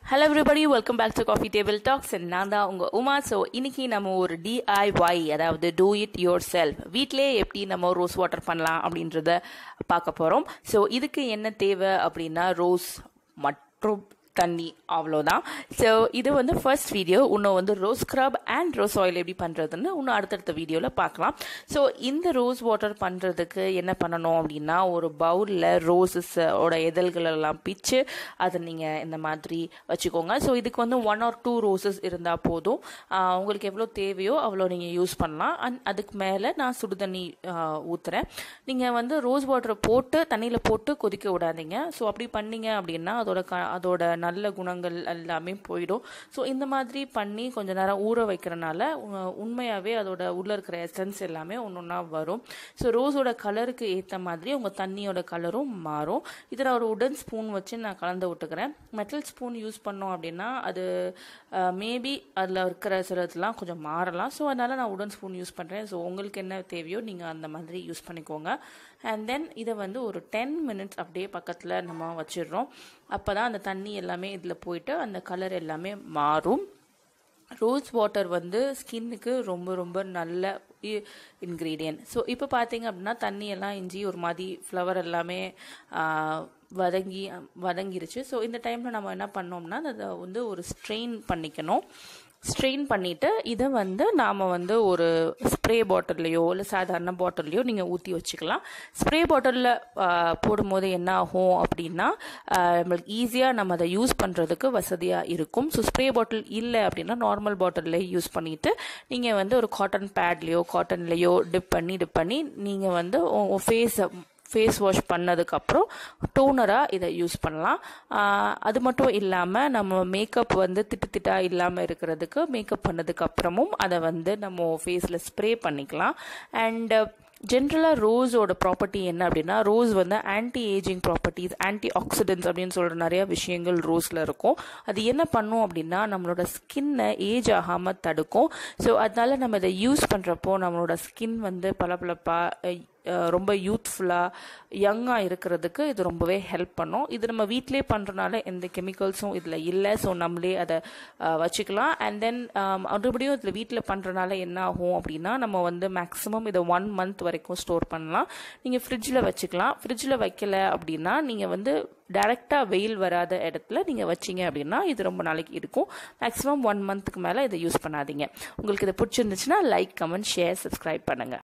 hello everybody welcome back to coffee table talks நான் தான் உங்கள் உமா ஸோ இன்னைக்கு நம்ம ஒரு டிஐஒய் அதாவது டூ இட் யோர் செல்ஃப் வீட்டிலே எப்படி நம்ம ரோஸ் வாட்டர் பண்ணலாம் அப்படின்றத பார்க்க போகிறோம் ஸோ இதுக்கு என்ன தேவை அப்படின்னா ரோஸ் மற்றும் தண்ணி அவ்வளோதான் ஸோ இது வந்து ஃபர்ஸ்ட் வீடியோ இன்னும் வந்து rose scrub and rose oil எப்படி பண்ணுறதுன்னு இன்னும் அடுத்தடுத்த வீடியோவில் பார்க்கலாம் ஸோ இந்த ரோஸ் வாட்டர் பண்ணுறதுக்கு என்ன பண்ணணும் அப்படின்னா ஒரு பவுலில் ரோஸஸோட இதழ்கள் எல்லாம் பிச்சு அதை நீங்கள் இந்த மாதிரி வச்சுக்கோங்க ஸோ இதுக்கு வந்து ஒன் ஆர் டூ ரோசஸ் இருந்தால் போதும் ஆஹ் உங்களுக்கு எவ்வளோ தேவையோ அவ்வளோ நீங்கள் யூஸ் பண்ணலாம் அண்ட் அதுக்கு மேலே நான் சுடு தண்ணி ஊற்றுறேன் நீங்கள் வந்து ரோஸ் வாட்டரை போட்டு தண்ணியில் போட்டு கொதிக்க விடாதீங்க ஸோ அப்படி பண்ணீங்க அப்படின்னா அதோட க அதோட நல்ல குணங்கள் எல்லாமே போயிடும் ஸோ இந்த மாதிரி பண்ணி கொஞ்ச நேரம் ஊற வைக்கிறனால உ- உண்மையாகவே அதோட உள்ளே இருக்கிற எசன்ஸ் எல்லாமே ஒன்று ஒன்றா வரும் ஸோ ரோஸோட கலருக்கு ஏற்ற மாதிரி உங்கள் தண்ணியோட கலரும் மாறும் இதை நான் ஒரு உடன் ஸ்பூன் வச்சு நான் கலந்து விட்டுக்கிறேன் மெட்டல் ஸ்பூன் யூஸ் பண்ணோம் அப்படின்னா அது மேபி அதில் இருக்கிற சிலதுலாம் கொஞ்சம் மாறலாம் ஸோ அதனால் நான் உடன் ஸ்பூன் யூஸ் பண்ணுறேன் ஸோ உங்களுக்கு என்ன தேவையோ நீங்கள் அந்த மாதிரி யூஸ் பண்ணிக்கோங்க அண்ட் தென் இதை வந்து ஒரு டென் மினிட்ஸ் அப்படியே பக்கத்தில் நம்ம வச்சிடுறோம் அப்போ தான் அந்த தண்ணி எல்லாமே இதில் போயிட்டு அந்த கலர் எல்லாமே மாறும் ரோஸ் வாட்டர் வந்து ஸ்கின்னுக்கு ரொம்ப ரொம்ப நல்ல இன்க்ரீடியன்ட் ஸோ இப்போ பார்த்தீங்க அப்படின்னா தண்ணி எல்லாம் இஞ்சி ஒரு மாதிரி ஃப்ளவர் எல்லாமே ஆ, வதங்கி வதங்கிருச்சு ஸோ இந்த டைமில் நம்ம என்ன பண்ணோம்னா அதை வந்து ஒரு ஸ்ட்ரெயின் பண்ணிக்கணும் ஸ்ட்ரெயின் பண்ணிவிட்டு இதை வந்து நாம் வந்து ஒரு ஸ்ப்ரே பாட்டில்லையோ இல்லை சாதாரண பாட்டில்லையோ நீங்கள் ஊற்றி வச்சுக்கலாம் ஸ்ப்ரே பாட்டிலில் போடும்போது என்ன ஆகும் அப்படின்னா ஆஹ், நம்மளுக்கு ஈஸியாக நம்ம அதை யூஸ் பண்ணுறதுக்கு வசதியாக இருக்கும் ஸோ ஸ்ப்ரே பாட்டில் இல்லை அப்படின்னா நார்மல் பாட்டில்லே யூஸ் பண்ணிவிட்டு நீங்கள் வந்து ஒரு காட்டன் பேட்லேயோ காட்டன்லேயோ டிப் பண்ணி டிப் பண்ணி நீங்கள் வந்து ஃபேஸை ஃபேஸ் வாஷ் பண்ணதுக்கப்புறம் டோனராக இதை யூஸ் பண்ணலாம் ஆஹ் அது மட்டும் இல்லாமல் நம்ம மேக்கப் வந்து திட்டு திட்டா இல்லாமல் இருக்கிறதுக்கு மேக்கப் பண்ணதுக்கப்புறமும் அதை வந்து நம்ம ஃபேஸில் ஸ்ப்ரே பண்ணிக்கலாம் அண்ட் ஜென்ரலாக ரோஸோட ப்ராப்பர்ட்டி என்ன அப்படின்னா ரோஸ் வந்து anti ageing properties antioxidants அப்படின்னு சொல்கிற நிறைய விஷயங்கள் ரோஸில் இருக்கும் அது என்ன பண்ணும் அப்படின்னா நம்மளோட ஸ்கின்னை ஏஜ் ஆகாமல் தடுக்கும் ஸோ அதனால நம்ம இதை யூஸ் பண்ணுறப்போ நம்மளோட ஸ்கின் வந்து பளபளப்பாக அஹ் ரொம்ப யூத்ஃபுல்லாக யங்காக இருக்கிறதுக்கு இது ரொம்பவே ஹெல்ப் பண்ணும் இது நம்ம வீட்டிலே பண்ணுறனால எந்த கெமிக்கல்ஸும் இதில் இல்லை ஸோ நம்மளே அதை அஹ், வச்சுக்கலாம் அண்ட் தென் மறுபடியும் இதில் வீட்டில் பண்ணுறனால என்ன ஆகும் அப்படின்னா நம்ம வந்து மேக்ஸிமம் இதை ஒன் மந்த் வரைக்கும் ஸ்டோர் பண்ணலாம் நீங்கள் ஃப்ரிட்ஜில் வச்சுக்கலாம் ஃப்ரிட்ஜில் வைக்கல அப்படின்னா நீங்கள் வந்து டைரெக்டாக வெயில் வராத இடத்துல நீங்கள் வச்சீங்க அப்படின்னா இது ரொம்ப நாளைக்கு இருக்கும் மேக்ஸிமம் ஒன் மந்த்துக்கு மேலே இதை யூஸ் பண்ணாதீங்க உங்களுக்கு இதை பிடிச்சிருந்துச்சுன்னா லைக் கமெண்ட் ஷேர் சப்ஸ்கிரைப் பண்ணுங்கள்